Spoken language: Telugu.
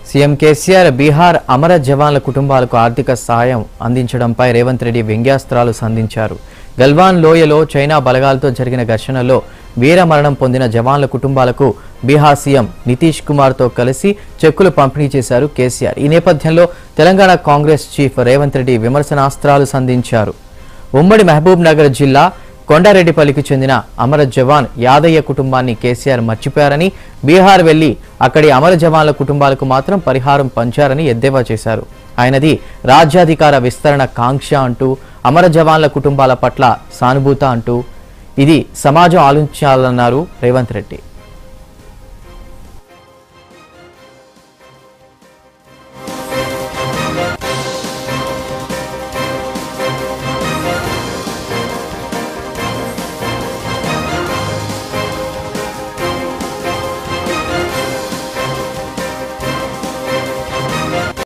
సీఎం కేసీఆర్ బీహార్ అమర జవాన్ల కుటుంబాలకు ఆర్థిక సాయం అందించడంపై రేవంత్ రెడ్డి వ్యంగ్యాస్త్రాలు సంధించారు గల్వాన్ లోయలో చైనా బలగాలతో జరిగిన ఘర్షణలో వీరమరణం పొందిన జవాన్ల కుటుంబాలకు బీహార్ సీఎం నితీష్ కుమార్తో కలిసి చెక్కులు పంపిణీ చేశారు కేసీఆర్ ఈ నేపథ్యంలో తెలంగాణ కాంగ్రెస్ చీఫ్ రేవంత్ రెడ్డి విమర్శనాస్త్రాలు సంధించారు ఉమ్మడి మహబూబ్ నగర్ జిల్లా కొండారెడ్డిపల్లికి చెందిన అమర జవాన్ యాదయ్య కుటుంబాన్ని కేసీఆర్ మర్చిపోయారని బీహార్ వెళ్లి అక్కడి అమర జవాన్ల కుటుంబాలకు మాత్రం పరిహారం పంచారని ఎద్దేవా చేశారు ఆయనది రాజ్యాధికార విస్తరణ కాంక్ష అంటూ అమర జవాన్ల కుటుంబాల పట్ల సానుభూత అంటూ ఇది సమాజం ఆలోచించాలన్నారు రేవంత్ రెడ్డి